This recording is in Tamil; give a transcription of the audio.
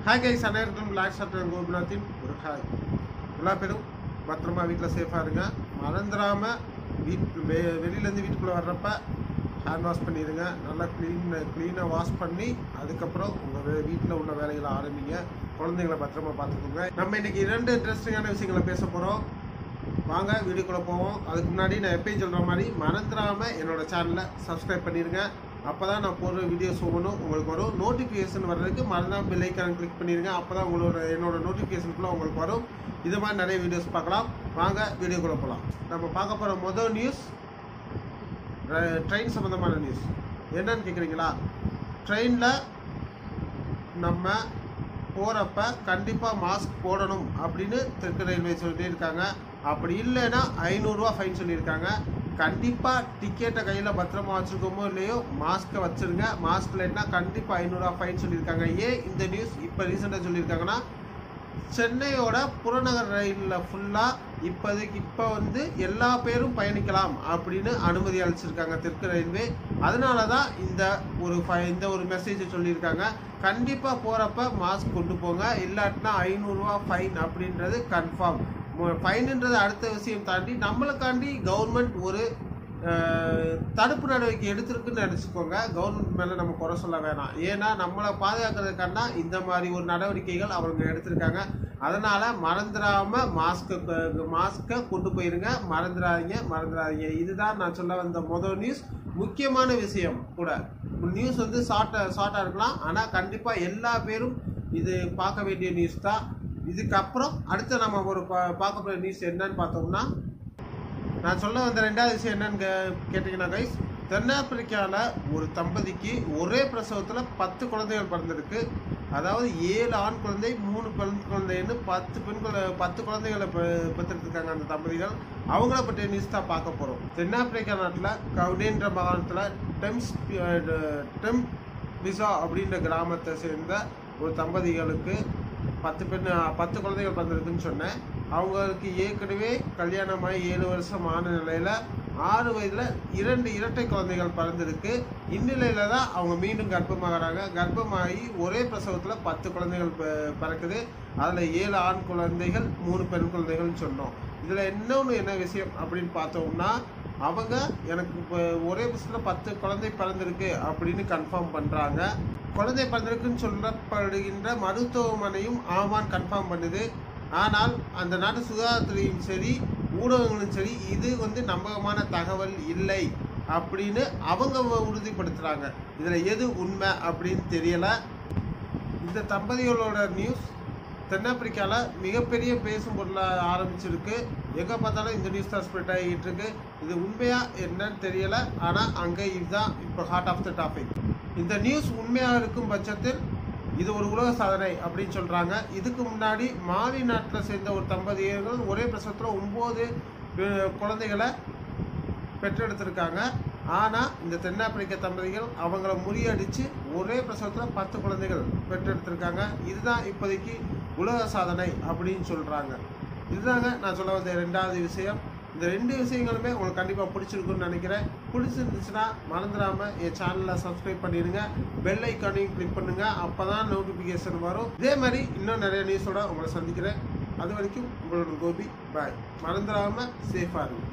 ஹாய் கைஸ் அனைவருக்கும் லாக் சாப்டர் கோபிநாத்தின் ஒரு ஹாய் எல்லா பேரும் பத்திரமா வீட்டில் சேஃபாக இருங்க மறந்துடாம வீட் வெ வெளியிலேருந்து வீட்டுக்குள்ளே வர்றப்ப ஹேண்ட் வாஷ் பண்ணிடுங்க நல்லா க்ளீன் க்ளீனாக வாஷ் பண்ணி அதுக்கப்புறம் உங்கள் வீட்டில் உள்ள வேலைகளை ஆரம்பிங்க குழந்தைங்களை பத்திரமா பார்த்துக்கோங்க நம்ம இன்னைக்கு இரண்டு இன்ட்ரெஸ்டிங்கான விஷயங்களை பேச போகிறோம் வாங்க வீடியோக்குள்ளே போவோம் அதுக்கு முன்னாடி நான் எப்பயும் சொல்கிற மாதிரி மறந்துடாம என்னோட சேனலை சப்ஸ்கிரைப் பண்ணிடுங்க அப்போ தான் நான் போடுற வீடியோஸ் ஒவ்வொன்றும் உங்களுக்கு வரும் நோட்டிஃபிகேஷன் வர்றதுக்கு மறந்தாம பெல் ஐக்கான் கிளிக் பண்ணிடுங்க அப்போ தான் உங்களோட என்னோட நோட்டிஃபிகேஷனுக்குள்ள உங்களுக்கு வரும் இது மாதிரி நிறைய வீடியோஸ் பார்க்கலாம் வாங்க வீடியோக்குள்ளே போகலாம் நம்ம பார்க்க போகிற முதல் நியூஸ் ட்ரெயின் சம்மந்தமான நியூஸ் என்னன்னு கேட்குறீங்களா ட்ரெயினில் நம்ம போகிறப்ப கண்டிப்பாக மாஸ்க் போடணும் அப்படின்னு தெற்கு ரயில்வே சொல்லியிருக்காங்க அப்படி இல்லைன்னா ஐநூறுரூவா ஃபைன் சொல்லியிருக்காங்க கண்டிப்பாக டிக்கெட்டை கையில் பத்திரமா வச்சுருக்கோமோ இல்லையோ மாஸ்க்கை வச்சுருங்க மாஸ்க் இல்லைன்னா கண்டிப்பாக ஐநூறுரூவா ஃபைன் சொல்லியிருக்காங்க ஏன் இந்த நியூஸ் இப்போ ரீசெண்டாக சொல்லியிருக்காங்கன்னா சென்னையோட புறநகர் ரயிலில் ஃபுல்லாக இப்போதைக்கு இப்போ வந்து எல்லா பேரும் பயணிக்கலாம் அப்படின்னு அனுமதி அளிச்சிருக்காங்க தெற்கு ரயில்வே அதனால தான் இந்த ஒரு ஃபை இந்த ஒரு மெசேஜ் சொல்லியிருக்காங்க கண்டிப்பாக போகிறப்ப மாஸ்க் கொண்டு போங்க இல்லாட்டினா ஐநூறுரூவா ஃபைன் அப்படின்றது கன்ஃபார்ம் ஃபைனுன்றது அடுத்த விஷயம் தாண்டி நம்மளுக்காண்டி கவர்மெண்ட் ஒரு அஹ், தடுப்பு நடவடிக்கை எடுத்திருக்குன்னு நினச்சிக்கோங்க கவர்மெண்ட் மேலே நம்ம குறை சொல்ல வேணாம் ஏன்னா நம்மளை பாதுகாக்கிறதுக்கான இந்த மாதிரி ஒரு நடவடிக்கைகள் அவங்க எடுத்திருக்காங்க அதனால் மறந்துடாம மாஸ்க்கு மாஸ்க்கை கொண்டு போயிருங்க மறந்துடாதீங்க மறந்துடாதீங்க இதுதான் நான் சொல்ல வந்த முதல் நியூஸ் முக்கியமான விஷயம் கூட நியூஸ் வந்து ஷார்ட்டாக ஷார்ட்டாக இருக்கலாம் ஆனால் கண்டிப்பாக எல்லா பேரும் இது பார்க்க வேண்டிய நியூஸ் தான் இதுக்கப்புறம் அடுத்து நம்ம ஒரு பா- பார்க்க போகிற நியூஸ் என்னன்னு பார்த்தோம்னா நான் சொல்ல வந்த ரெண்டாவது விஷயம் என்னன்னு கே- கேட்டீங்கன்னா கைஸ் தென்னாப்பிரிக்காவில் ஒரு தம்பதிக்கு ஒரே பிரசவத்தில் பத்து குழந்தைகள் பிறந்திருக்கு அதாவது ஏழு ஆண் குழந்தை மூணு பெண் குழந்தைன்னு பத்து பெண் குழந்தை பத்து குழந்தைகளை பெ- பெற்றெடுத்திருக்காங்க அந்த தம்பதிகள் அவங்கள பற்றிய நியூஸ் தான் பார்க்க போகிறோம் தென்னாப்பிரிக்கா நாட்டில் கவுடேன்ற மாகாணத்தில் டெம்ஸ் டெம் விசா அப்படின்ற கிராமத்தை சேர்ந்த ஒரு தம்பதிகளுக்கு பத்து பெண் பத்து குழந்தைகள் பிறந்திருக்குன்னு சொன்னேன் அவங்களுக்கு ஏற்கனவே கல்யாணமாகி ஏழு வருஷம் ஆன நிலையில் ஆறு வயதில் இரண்டு இரட்டை குழந்தைகள் பிறந்திருக்கு இந்நிலையில தான் அவங்க மீண்டும் கர்ப்பமாகறாங்க கர்ப்பமாகி ஒரே பிரசவத்தில் பத்து குழந்தைகள் பி- பிறக்குது அதில் ஏழு ஆண் குழந்தைகள் மூணு பெண் குழந்தைகள்னு சொன்னோம் இதில் இன்னொன்று என்ன விஷயம் அப்படின்னு பார்த்தோம்னா அவங்க எனக்கு இப்போ ஒரே வருஷத்தில் பத்து குழந்தை பிறந்திருக்கு அப்படின்னு கன்ஃபார்ம் பண்ணுறாங்க குழந்தை பிறந்திருக்குன்னு சொல்லப்படுகின்ற மருத்துவமனையும் ஆமான்னு கன்ஃபார்ம் பண்ணுது ஆனால் அந்த நாட்டு சுகாதாரத்துறையும் சரி ஊடகங்களும் சரி இது வந்து நம்பகமான தகவல் இல்லை அப்படின்னு அவங்க உறுதிப்படுத்துகிறாங்க இதில் எது உண்மை அப்படின்னு தெரியலை இந்த தம்பதிகளோட நியூஸ் தென்னாப்பிரிக்காவில் மிகப்பெரிய பேசும் பொருளாக ஆரம்பிச்சிருக்கு எங்கே பார்த்தாலும் இந்த நியூஸ் தான் ஸ்ப்ரெட் ஆகிட்டு இருக்கு இது உண்மையா என்னன்னு தெரியல ஆனால் அங்கே இதுதான் இப்போ ஹார்ட் ஆஃப் த டாபிக் இந்த நியூஸ் உண்மையாக இருக்கும் பட்சத்தில் இது ஒரு உலக சாதனை அப்படின்னு சொல்கிறாங்க இதுக்கு முன்னாடி மாலி நாட்டில் சேர்ந்த ஒரு தம்பதியர்கள் ஒரே பிரசவத்தில் ஒம்பது குழந்தைகளை பெற்றெடுத்திருக்காங்க ஆனால் இந்த தென்னாப்பிரிக்க தம்பதிகள் அவங்கள முறியடித்து ஒரே பிரசவத்தில் பத்து குழந்தைகள் பெற்றெடுத்திருக்காங்க இதுதான் இப்போதைக்கு உலக சாதனை அப்படின்னு சொல்கிறாங்க இதுதாங்க நான் சொல்ல வந்த ரெண்டாவது விஷயம் இந்த ரெண்டு விஷயங்களுமே உங்களுக்கு கண்டிப்பாக பிடிச்சிருக்குன்னு நினைக்கிறேன் பிடிச்சிருந்துச்சுன்னா மறந்துடாமல் என் சேனலை சப்ஸ்கிரைப் பண்ணிடுங்க பெல் ஐக்கானையும் கிளிக் பண்ணுங்கள் அப்போ தான் நோட்டிஃபிகேஷன் வரும் இதே மாதிரி இன்னும் நிறைய நியூஸோட உங்களை சந்திக்கிறேன் அது வரைக்கும் உங்களோட கோபி பாய் மறந்துடாமல் சேஃபாக இருங்க